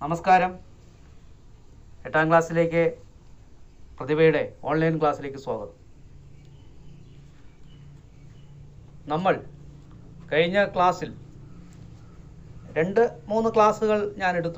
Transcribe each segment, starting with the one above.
നമസ്കാരം എട്ടാം ക്ലാസ്സിലേക്ക് പ്രതിഭയുടെ ഓൺലൈൻ ക്ലാസ്സിലേക്ക് സ്വാഗതം നമ്മൾ കഴിഞ്ഞ ക്ലാസ്സിൽ രണ്ട് മൂന്ന് ക്ലാസ്സുകൾ ഞാൻ എടുത്തു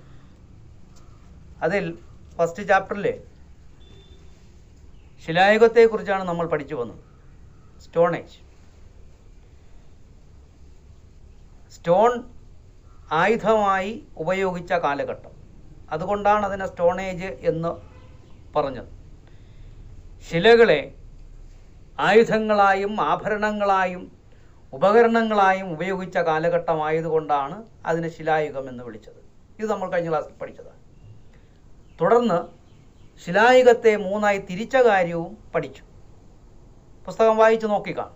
അതിൽ ഫസ്റ്റ് ചാപ്റ്ററിലെ ശിലായുഗത്തെക്കുറിച്ചാണ് നമ്മൾ പഠിച്ചു വന്നത് സ്റ്റോൺ ഏജ് സ്റ്റോൺ ആയുധമായി ഉപയോഗിച്ച കാലഘട്ടം അതുകൊണ്ടാണ് അതിനെ സ്റ്റോൺ ഏജ് എന്ന് പറഞ്ഞത് ശിലകളെ ആയുധങ്ങളായും ആഭരണങ്ങളായും ഉപകരണങ്ങളായും ഉപയോഗിച്ച കാലഘട്ടമായതുകൊണ്ടാണ് അതിനെ ശിലായുഗം എന്ന് വിളിച്ചത് ഇത് നമ്മൾ കഴിഞ്ഞ ക്ലാസ്സിൽ പഠിച്ചതാണ് തുടർന്ന് ശിലായുഗത്തെ മൂന്നായി തിരിച്ച കാര്യവും പഠിച്ചു പുസ്തകം വായിച്ചു നോക്കിക്കാണും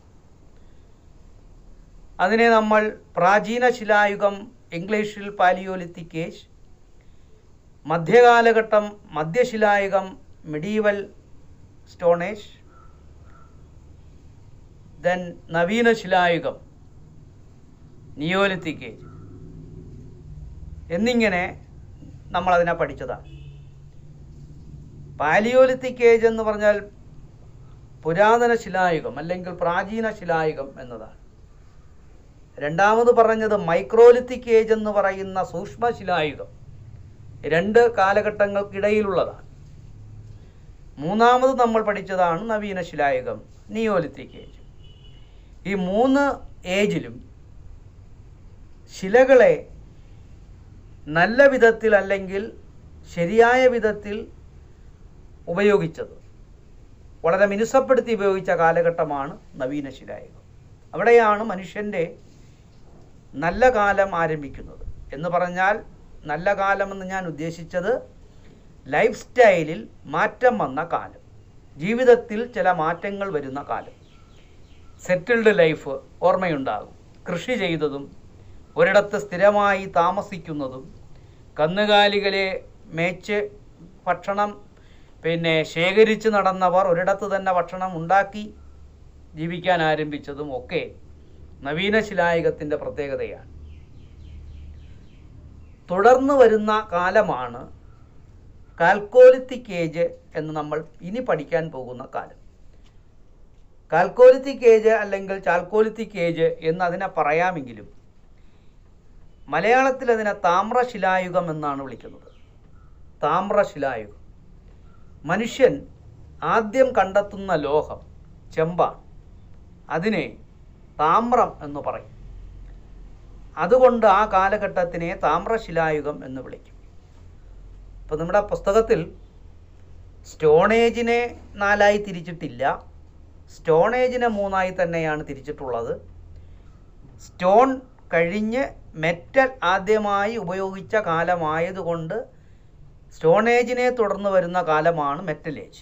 അതിനെ നമ്മൾ പ്രാചീന ശിലായുഗം ഇംഗ്ലീഷിൽ പാലിയോലിത്തിക് ഏജ് മധ്യകാലഘട്ടം മധ്യശിലായുഗം മിഡീവൽ സ്റ്റോൺ ഏജ് ദെൻ നവീന ശിലായുഗം നിയോലിത്തിക് ഏജ് എന്നിങ്ങനെ നമ്മളതിനെ പഠിച്ചതാണ് പാലിയോലിത്തിക് ഏജ് എന്ന് പറഞ്ഞാൽ പുരാതന ശിലായുഗം അല്ലെങ്കിൽ പ്രാചീന ശിലായുഗം എന്നതാണ് രണ്ടാമത് പറഞ്ഞത് മൈക്രോലിത്തിക് ഏജ് എന്ന് പറയുന്ന സൂക്ഷ്മ ശിലായുഗം രണ്ട് കാലഘട്ടങ്ങൾക്കിടയിലുള്ളതാണ് മൂന്നാമത് നമ്മൾ പഠിച്ചതാണ് നവീന ശിലായുഗം നിയോലിത്തിക് ഏജ് ഈ മൂന്ന് ഏജിലും ശിലകളെ നല്ല വിധത്തിൽ അല്ലെങ്കിൽ ശരിയായ വിധത്തിൽ ഉപയോഗിച്ചത് വളരെ മിനുസപ്പെടുത്തി ഉപയോഗിച്ച കാലഘട്ടമാണ് നവീന ശിലായുഗം അവിടെയാണ് മനുഷ്യൻ്റെ നല്ല കാലം ആരംഭിക്കുന്നത് എന്ന് പറഞ്ഞാൽ നല്ല കാലമെന്ന് ഞാൻ ഉദ്ദേശിച്ചത് ലൈഫ് സ്റ്റൈലിൽ മാറ്റം വന്ന കാലം ജീവിതത്തിൽ ചില മാറ്റങ്ങൾ വരുന്ന കാലം സെറ്റിൽഡ് ലൈഫ് ഓർമ്മയുണ്ടാകും കൃഷി ചെയ്തതും ഒരിടത്ത് സ്ഥിരമായി താമസിക്കുന്നതും കന്നുകാലികളെ മേച്ച് ഭക്ഷണം പിന്നെ ശേഖരിച്ച് നടന്നവർ ഒരിടത്ത് തന്നെ ഭക്ഷണം ഉണ്ടാക്കി ജീവിക്കാൻ ആരംഭിച്ചതും ഒക്കെ നവീന ശിലായുഗത്തിൻ്റെ പ്രത്യേകതയാണ് തുടർന്ന് വരുന്ന കാലമാണ് കാൽക്കോലിത്തിക് ഏജ് എന്ന് നമ്മൾ ഇനി പഠിക്കാൻ പോകുന്ന കാലം കാൽക്കോലിത്തിക് ഏജ് അല്ലെങ്കിൽ ചാൽക്കോലിത്തിക് ഏജ് എന്ന് അതിനെ പറയാമെങ്കിലും മലയാളത്തിൽ അതിനെ താമ്രശിലായുഗം എന്നാണ് വിളിക്കുന്നത് താമ്രശിലായുഗം മനുഷ്യൻ ആദ്യം കണ്ടെത്തുന്ന ലോഹം ചെമ്പാണ് അതിനെ താമ്രം എന്ന് പറയും അതുകൊണ്ട് ആ കാലഘട്ടത്തിനെ താമ്രശിലായുഗം എന്ന് വിളിക്കും ഇപ്പം നമ്മുടെ പുസ്തകത്തിൽ സ്റ്റോൺ ഏജിനെ നാലായി തിരിച്ചിട്ടില്ല സ്റ്റോൺ ഏജിനെ മൂന്നായി തന്നെയാണ് തിരിച്ചിട്ടുള്ളത് സ്റ്റോൺ കഴിഞ്ഞ് മെറ്റൽ ആദ്യമായി ഉപയോഗിച്ച കാലമായതുകൊണ്ട് സ്റ്റോൺ ഏജിനെ തുടർന്ന് വരുന്ന കാലമാണ് metal age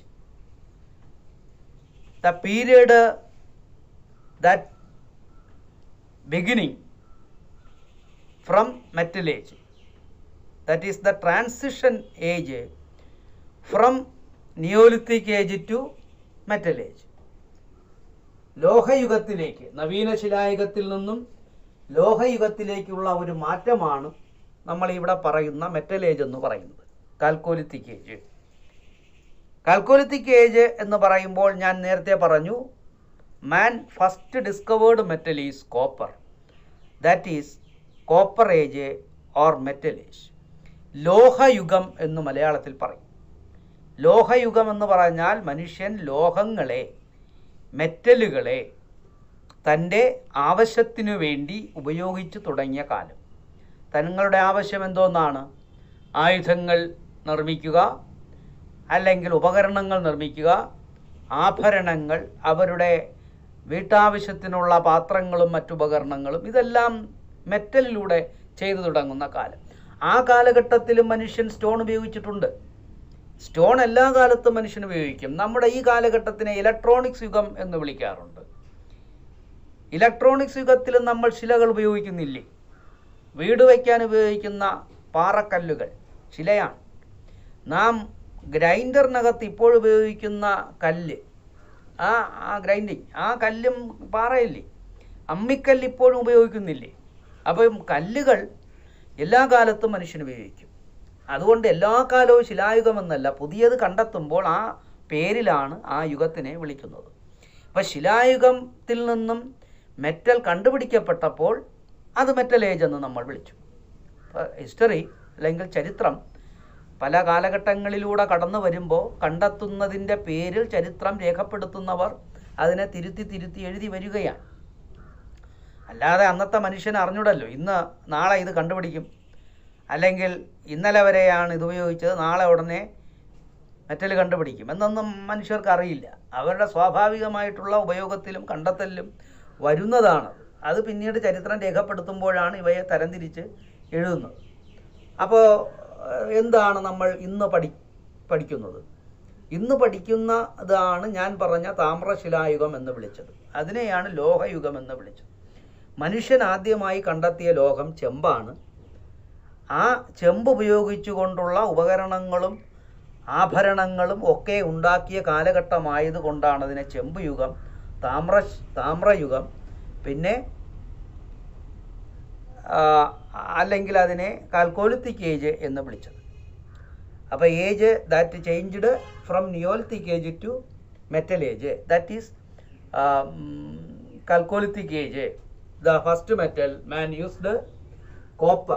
the period that beginning from metal age that is the transition age from neolithic age to metal age ലോഹയുഗത്തിലേക്ക് നവീന ശിലായുഗത്തിൽ നിന്നും ലോഹയുഗത്തിലേക്കുള്ള ഒരു മാറ്റമാണ് നമ്മൾ ഇവിടെ പറയുന്ന മെറ്റൽ ഏജ് എന്ന് പറയുന്നത് കാൽക്കോലിത്തിക് ഏജ് കാൽക്കോലിത്തിക് ഏജ് എന്ന് പറയുമ്പോൾ ഞാൻ നേരത്തെ പറഞ്ഞു man first discovered metal is copper that is copper age or metal age ലോഹയുഗം എന്ന് മലയാളത്തിൽ പറയും ലോഹയുഗം എന്ന് പറഞ്ഞാൽ മനുഷ്യൻ ലോഹങ്ങളെ മെറ്റലുകളെ തൻ്റെ ആവശ്യത്തിനു വേണ്ടി ഉപയോഗിച്ചു തുടങ്ങിയ കാലം തങ്ങളുടെ ആവശ്യം എന്തോന്നാണ് ആയുധങ്ങൾ നിർമ്മിക്കുക അല്ലെങ്കിൽ ഉപകരണങ്ങൾ നിർമ്മിക്കുക ആഭരണങ്ങൾ അവരുടെ വീട്ടാവശ്യത്തിനുള്ള പാത്രങ്ങളും മറ്റുപകരണങ്ങളും ഇതെല്ലാം മെറ്റലിലൂടെ ചെയ്തു തുടങ്ങുന്ന കാലം ആ കാലഘട്ടത്തിലും മനുഷ്യൻ സ്റ്റോൺ ഉപയോഗിച്ചിട്ടുണ്ട് സ്റ്റോൺ എല്ലാ കാലത്തും മനുഷ്യൻ ഉപയോഗിക്കും നമ്മുടെ ഈ കാലഘട്ടത്തിനെ ഇലക്ട്രോണിക്സ് യുഗം എന്ന് വിളിക്കാറുണ്ട് ഇലക്ട്രോണിക്സ് യുഗത്തിലും നമ്മൾ ശിലകൾ ഉപയോഗിക്കുന്നില്ലേ വീട് വയ്ക്കാൻ ഉപയോഗിക്കുന്ന പാറക്കല്ലുകൾ ശിലയാണ് നാം ഗ്രൈൻഡറിനകത്ത് ഇപ്പോൾ ഉപയോഗിക്കുന്ന കല്ല് ആ ആ ഗ്രൈൻഡിങ് ആ കല്ലും പാറയല്ലേ അമ്മിക്കല്ല് ഇപ്പോഴും ഉപയോഗിക്കുന്നില്ലേ അപ്പം കല്ലുകൾ എല്ലാ കാലത്തും മനുഷ്യൻ ഉപയോഗിക്കും അതുകൊണ്ട് എല്ലാ കാലവും ശിലായുഗമെന്നല്ല പുതിയത് കണ്ടെത്തുമ്പോൾ ആ പേരിലാണ് ആ യുഗത്തിനെ വിളിക്കുന്നത് അപ്പം ശിലായുഗത്തിൽ നിന്നും മെറ്റൽ കണ്ടുപിടിക്കപ്പെട്ടപ്പോൾ അത് മെറ്റൽ ഏജ് എന്ന് നമ്മൾ വിളിച്ചു ഹിസ്റ്ററി അല്ലെങ്കിൽ ചരിത്രം പല കാലഘട്ടങ്ങളിലൂടെ കടന്നു വരുമ്പോൾ കണ്ടെത്തുന്നതിൻ്റെ പേരിൽ ചരിത്രം രേഖപ്പെടുത്തുന്നവർ അതിനെ തിരുത്തി തിരുത്തി എഴുതി വരികയാണ് അല്ലാതെ അന്നത്തെ മനുഷ്യൻ അറിഞ്ഞൂടല്ലോ ഇന്ന് നാളെ ഇത് കണ്ടുപിടിക്കും അല്ലെങ്കിൽ ഇന്നലെ വരെയാണ് ഇത് ഉപയോഗിച്ചത് നാളെ ഉടനെ മെറ്റൽ കണ്ടുപിടിക്കും എന്നൊന്നും മനുഷ്യർക്ക് അറിയില്ല അവരുടെ സ്വാഭാവികമായിട്ടുള്ള ഉപയോഗത്തിലും കണ്ടെത്തലിലും വരുന്നതാണ് അത് പിന്നീട് ചരിത്രം രേഖപ്പെടുത്തുമ്പോഴാണ് ഇവയെ തരംതിരിച്ച് എഴുതുന്നത് അപ്പോൾ എന്താണ് നമ്മൾ ഇന്ന് പഠി പഠിക്കുന്നത് ഇന്ന് പഠിക്കുന്നതാണ് ഞാൻ പറഞ്ഞ താമ്രശിലായുഗം എന്ന് വിളിച്ചത് അതിനെയാണ് ലോഹയുഗം എന്ന് വിളിച്ചത് മനുഷ്യൻ ആദ്യമായി കണ്ടെത്തിയ ലോഹം ചെമ്പാണ് ആ ചെമ്പ് ഉപയോഗിച്ചുകൊണ്ടുള്ള ഉപകരണങ്ങളും ആഭരണങ്ങളും ഒക്കെ ഉണ്ടാക്കിയ കാലഘട്ടമായത് കൊണ്ടാണ് അതിനെ ചെമ്പ് യുഗം താമ്ര താമ്രയുഗം പിന്നെ ആ, അല്ലെങ്കിൽ അതിനെ കാൽക്കോലിത്തിക് ഏജ് എന്ന് വിളിച്ചത് അപ്പോൾ age that changed from neolithic age to metal age that is chalcolithic age the first metal man used copper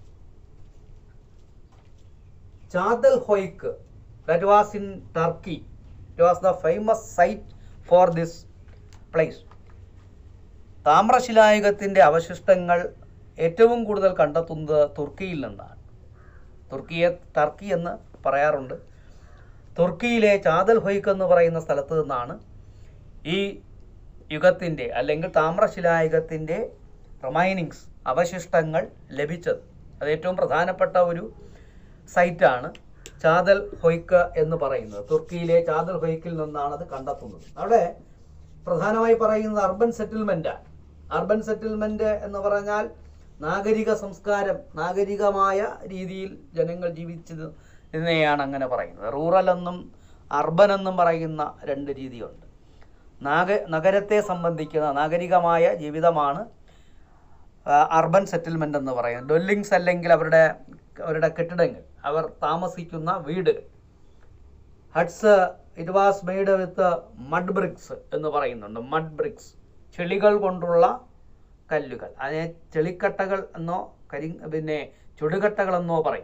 Catalhoyuk that was in Turkey it was the famous site for this place താമ്രശിലായുഗത്തിൻ്റെ അവശിഷ്ടങ്ങൾ ഏറ്റവും കൂടുതൽ കണ്ടെത്തുന്നത് തുർക്കിയിൽ നിന്നാണ് തുർക്കിയെ Turkey എന്ന് പറയാറുണ്ട് തുർക്കിയിലെ ചാദൽ ഹൊയ്ക്ക് എന്ന് പറയുന്ന സ്ഥലത്ത് നിന്നാണ് ഈ യുഗത്തിൻ്റെ അല്ലെങ്കിൽ താമ്രശിലായുഗത്തിൻ്റെ റിമൈനിങ്സ് അവശിഷ്ടങ്ങൾ ലഭിച്ചത് അത് ഏറ്റവും പ്രധാനപ്പെട്ട ഒരു സൈറ്റാണ് ചാദൽ ഹൊയ്ക്ക് എന്ന് പറയുന്നത് തുർക്കിയിലെ ചാദൽ ഹൊയ്ക്കിൽ നിന്നാണ് അത് കണ്ടെത്തുന്നത് അവിടെ പ്രധാനമായി പറയുന്നത് അർബൻ സെറ്റിൽമെൻറ്റാണ് അർബൻ സെറ്റിൽമെൻറ്റ് എന്ന് പറഞ്ഞാൽ നാഗരിക സംസ്കാരം നാഗരികമായ രീതിയിൽ ജനങ്ങൾ ജീവിച്ചത് എന്നതാണ് അങ്ങനെ പറയുന്നത് റൂറൽ എന്നും അർബൻ എന്നും പറയുന്ന രണ്ട് രീതിയുണ്ട് നാഗ നഗരത്തെ സംബന്ധിക്കുന്ന നാഗരികമായ ജീവിതമാണ് ആ, അർബൻ സെറ്റിൽമെൻ്റ് എന്ന് പറയുന്നത് ഡൊല്ലിങ്സ് അല്ലെങ്കിൽ അവരുടെ അവരുടെ കെട്ടിടങ്ങൾ അവർ താമസിക്കുന്ന വീടുകൾ huts it was made with mud bricks എന്ന് പറയുന്നുണ്ട് മഡ് ബ്രിക്സ് ചെളികൾ കൊണ്ടുള്ള കല്ലുകൾ അതിനെ ചെളിക്കട്ടകൾ എന്നോ കരി പിന്നെ ചുടുകട്ടകൾ എന്നോ പറയും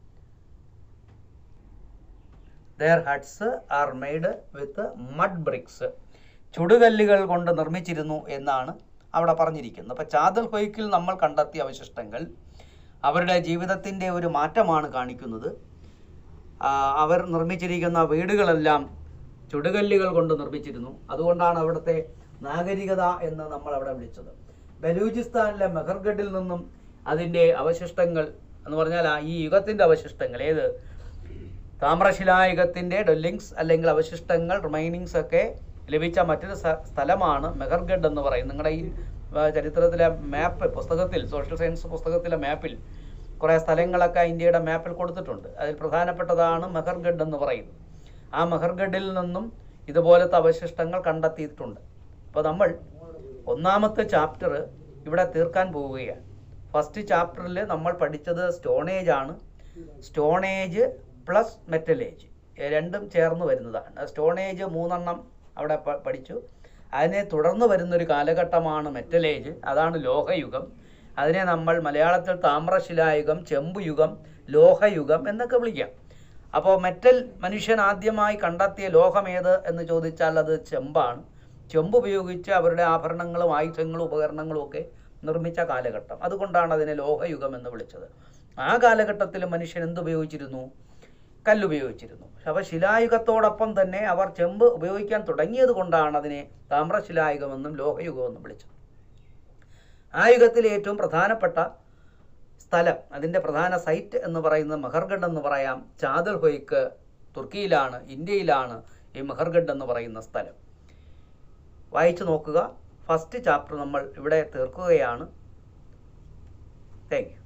their huts are made with mud bricks ചുടുകല്ലുകൾ കൊണ്ട് നിർമ്മിച്ചിരുന്നു എന്നാണ് അവിടെ പറഞ്ഞിരിക്കുന്നത് അപ്പോൾ ചാദൽ ഹൊയ്ക്കിൽ നമ്മൾ കണ്ടെത്തിയ അവശിഷ്ടങ്ങൾ അവരുടെ ജീവിതത്തിൻ്റെ ഒരു മാറ്റമാണ് കാണിക്കുന്നത് ആ, അവർ നിർമ്മിച്ചിരിക്കുന്ന വീടുകളെല്ലാം ചുടുകല്ലുകൾ കൊണ്ട് നിർമ്മിച്ചിരുന്നു അതുകൊണ്ടാണ് അവിടുത്തെ നാഗരികത എന്ന് നമ്മൾ അവിടെ വിളിച്ചത് ബലൂചിസ്ഥാനിലെ മെഹർഗഡിൽ നിന്നും അതിൻ്റെ അവശിഷ്ടങ്ങൾ എന്ന് പറഞ്ഞാൽ ആ ഈ യുഗത്തിൻ്റെ അവശിഷ്ടങ്ങൾ ഏത് താമ്രശിലായുഗത്തിൻ്റെ ഡൊല്ലിങ്സ് അല്ലെങ്കിൽ അവശിഷ്ടങ്ങൾ റിമൈനിങ്സ് ഒക്കെ ലഭിച്ച മറ്റൊരു സ്ഥ- സ്ഥലമാണ് മെഹർഗഡ് എന്ന് പറയും നിങ്ങളുടെ ഈ ആ, ചരിത്രത്തിലെ മാപ്പ് പുസ്തകത്തിൽ സോഷ്യൽ സയൻസ് പുസ്തകത്തിലെ മാപ്പിൽ കുറേ സ്ഥലങ്ങളൊക്കെ ഇന്ത്യയുടെ മാപ്പിൽ കൊടുത്തിട്ടുണ്ട് അതിൽ പ്രധാനപ്പെട്ടതാണ് മെഹർഗഡ് എന്ന് പറയുന്നത് ആ മെഹർഗഡിൽ നിന്നും ഇതുപോലത്തെ അവശിഷ്ടങ്ങൾ കണ്ടെത്തിയിട്ടുണ്ട് അപ്പോൾ നമ്മൾ ഒന്നാമത്തെ ചാപ്റ്റർ ഇവിടെ തീർക്കാൻ പോവുകയാണ് ഫസ്റ്റ് ചാപ്റ്ററിൽ നമ്മൾ പഠിച്ചത് സ്റ്റോൺ ഏജ് ആണ് stone age plus metal age രണ്ടും ചേർന്ന് വരുന്നതാണ് സ്റ്റോൺ ഏജ് മൂന്നെണ്ണം അവിടെ പ- പഠിച്ചു അതിനെ തുടർന്ന് വരുന്നൊരു കാലഘട്ടമാണ് മെറ്റൽ ഏജ് അതാണ് ലോഹയുഗം അതിനെ നമ്മൾ മലയാളത്തിൽ താമ്രശിലായുഗം ചെമ്പുയുഗം ലോഹയുഗം എന്നൊക്കെ വിളിക്കാം അപ്പോൾ മെറ്റൽ മനുഷ്യൻ ആദ്യമായി കണ്ടെത്തിയ ലോഹം ഏത് എന്ന് ചോദിച്ചാൽ അത് ചെമ്പാണ് ചെമ്പ് ഉപയോഗിച്ച് അവരുടെ ആഭരണങ്ങളും ആയുധങ്ങളും ഉപകരണങ്ങളും ഒക്കെ നിർമ്മിച്ച കാലഘട്ടം അതുകൊണ്ടാണ് അതിനെ ലോഹയുഗം എന്ന് വിളിച്ചത് ആ കാലഘട്ടത്തിൽ മനുഷ്യൻ എന്തുപയോഗിച്ചിരുന്നു കല്ലുപയോഗിച്ചിരുന്നു അപ്പോൾ ശിലായുഗത്തോടൊപ്പം തന്നെ അവർ ചെമ്പ് ഉപയോഗിക്കാൻ തുടങ്ങിയത് കൊണ്ടാണ് അതിനെ താമ്രശിലായുഗമെന്നും ലോഹയുഗമെന്നും വിളിച്ചത് ആ യുഗത്തിലെ ഏറ്റവും പ്രധാനപ്പെട്ട സ്ഥലം അതിൻ്റെ പ്രധാന സൈറ്റ് എന്ന് പറയുന്നത് മെഹർഗഡ് എന്ന് പറയാം ചാദൽ ഹൊയ്ക്ക് തുർക്കിയിലാണ് ഇന്ത്യയിലാണ് ഈ മെഹർഗഡ് എന്ന് പറയുന്ന സ്ഥലം വായിച്ചു നോക്കുക ഫസ്റ്റ് ചാപ്റ്റർ നമ്മൾ ഇവിടെ തീർക്കുകയാണ് താങ്ക് യു